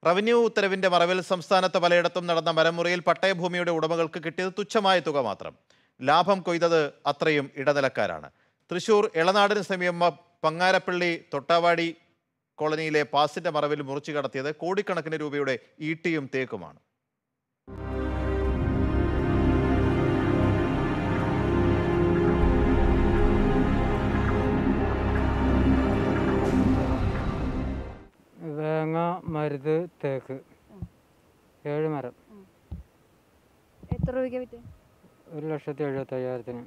Revenue ഉത്തരവിന്റെ മറവിൽ സംസ്ഥാനത്ത് പലയിടത്തും നടന്ന മരമുറിയിൽ പട്ടയഭൂമിയുടെ ഉടമകൾക്ക് കിട്ടിയത് തുച്ഛമായ തുക മാത്രം ലാഭം കൊയ്തത് അത്രയും ഇടനിലക്കാരാണ് തൃശൂർ എളനാടിന് സമീപം പങ്ങാരപ്പള്ളി തൊട്ടാവാടി കോളനിയിലെ പാസിന്റെ മറവിൽ മുറിച്ചു കടത്തിയത് കോടിക്കണക്കിന് രൂപയുടെ ഈട്ടിയും തേക്കുമാണ് വേങ്ങ മരുത് തേക്ക് ഏഴ് മരം എത്ര രൂപയ്ക്ക് വിറ്റ് ഒരു ലക്ഷത്തി എഴുപത്തി അയ്യായിരത്തിന്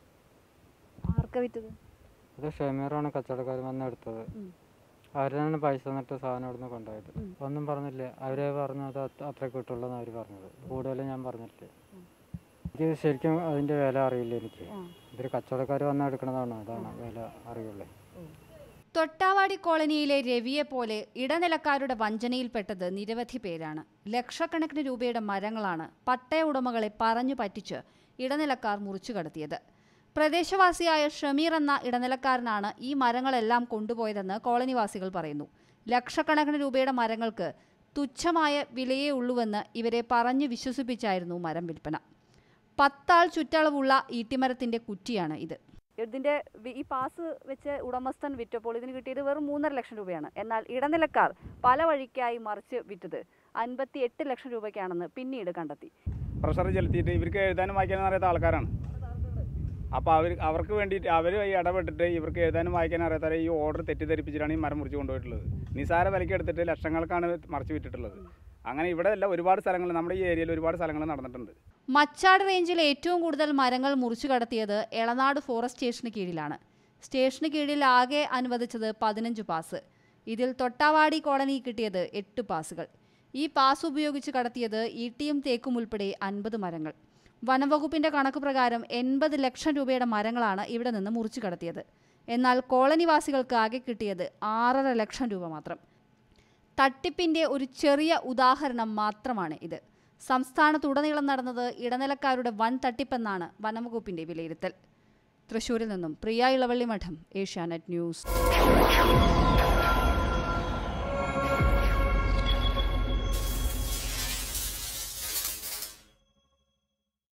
ആർക്കാ വിറ്റത് അത് ഷമീറാണ് കച്ചവടക്കാർ വന്ന് എടുത്തത് ഉം. അവരാണ് പൈസ തന്നിട്ട് സാധനം ഇവിടുന്ന് കൊണ്ടുപോയത് ഉം. ഒന്നും പറഞ്ഞില്ല അവരെ പറഞ്ഞത് അത് അത്ര കിട്ടുള്ളൂ അവർ പറഞ്ഞത് കൂടുതലും ഞാൻ പറഞ്ഞിട്ടില്ല എനിക്ക് ശരിക്കും അതിൻ്റെ വില അറിയില്ല എനിക്ക് ഇവർ കച്ചവടക്കാർ വന്ന് എടുക്കണതാണ് അതാണ് വില അറിയുള്ളൂ തൊട്ടാവാടി കോളനിയിലെ രവിയെ പോലെ ഇടനിലക്കാരുടെ വഞ്ചനയിൽപ്പെട്ടത് നിരവധി പേരാണ് ലക്ഷക്കണക്കിന് രൂപയുടെ മരങ്ങളാണ് പട്ടയ ഉടമകളെ പറഞ്ഞു പറ്റിച്ച് ഇടനിലക്കാർ മുറിച്ചു കടത്തിയത് പ്രദേശവാസിയായ ഷമീർ എന്ന ഇടനിലക്കാരനാണ് ഈ മരങ്ങളെല്ലാം കൊണ്ടുപോയതെന്ന് കോളനിവാസികൾ പറയുന്നു ലക്ഷക്കണക്കിന് രൂപയുടെ മരങ്ങൾക്ക് തുച്ഛമായ വിലയേ ഉള്ളൂവെന്ന് ഇവരെ പറഞ്ഞു വിശ്വസിപ്പിച്ചായിരുന്നു മരം വിൽപ്പന പത്താൾ ചുറ്റളവുള്ള ഈട്ടിമരത്തിന്റെ കുറ്റിയാണ് ഇത് ഇതിന്റെ വി- ഈ പാസ് വെച്ച് ഉടമസ്ഥൻ വിറ്റപ്പോൾ ഇതിന് കിട്ടിയത് വെറും മൂന്നര ലക്ഷം രൂപയാണ് എന്നാൽ ഇടനിലക്കാർ പല വഴിക്കായി മറിച്ച് വിറ്റത് അൻപത്തി എട്ട് ലക്ഷം രൂപയ്ക്കാണെന്ന് പിന്നീട് കണ്ടെത്തി പ്രഷർ ചെലുത്തിയിട്ട് ഇവർക്ക് എഴുതാനും വായിക്കാനും അറിയാത്ത ആൾക്കാരാണ് അപ്പോൾ അവർ അവർക്ക് വേണ്ടിയിട്ട് അവർ ഈ ഇടപെട്ടിട്ട് ഇവർക്ക് എഴുതാനും വായിക്കാനും അറിയാത്തവരെ ഈ ഓർഡർ തെറ്റിദ്ധരിപ്പിച്ചിട്ടാണ് ഈ മരം മുറിച്ച് കൊണ്ടുപോയിട്ടുള്ളത് നിസാര വിലയ്ക്ക് എടുത്തിട്ട് ലക്ഷങ്ങൾക്കാണ് മറിച്ച് വിറ്റിട്ടുള്ളത് അങ്ങനെ ഇവിടെ അല്ല ഒരുപാട് സ്ഥലങ്ങൾ നമ്മുടെ ഈ ഏരിയയിൽ ഒരുപാട് സ്ഥലങ്ങൾ നടന്നിട്ടുണ്ട് മച്ചാട് റേഞ്ചിൽ ഏറ്റവും കൂടുതൽ മരങ്ങൾ മുറിച്ചു കടത്തിയത് എളനാട് ഫോറസ്റ്റ് സ്റ്റേഷന് കീഴിലാണ് സ്റ്റേഷന് കീഴിൽ ആകെ അനുവദിച്ചത് പതിനഞ്ച് പാസ് ഇതിൽ തൊട്ടാവാടി കോളനി കിട്ടിയത് എട്ട് പാസുകൾ ഈ പാസ് ഉപയോഗിച്ച് കടത്തിയത് ഈട്ടിയും തേക്കും ഉൾപ്പെടെ അൻപത് മരങ്ങൾ വനംവകുപ്പിന്റെ കണക്ക് പ്രകാരം എൺപത് ലക്ഷം രൂപയുടെ മരങ്ങളാണ് ഇവിടെ നിന്ന് മുറിച്ചു കടത്തിയത് എന്നാൽ കോളനിവാസികൾക്ക് ആകെ കിട്ടിയത് ആറര ലക്ഷം രൂപ മാത്രം തട്ടിപ്പിന്റെ ഒരു ചെറിയ ഉദാഹരണം മാത്രമാണ് ഇത് സംസ്ഥാനത്തുടനീളം നടന്നത് ഇടനിലക്കാരുടെ വൻ തട്ടിപ്പെന്നാണ് വനംവകുപ്പിന്റെ വിലയിരുത്തൽ തൃശൂരിൽ നിന്നും പ്രിയ ഇളവള്ളി മഠം ഏഷ്യാനെറ്റ് ന്യൂസ്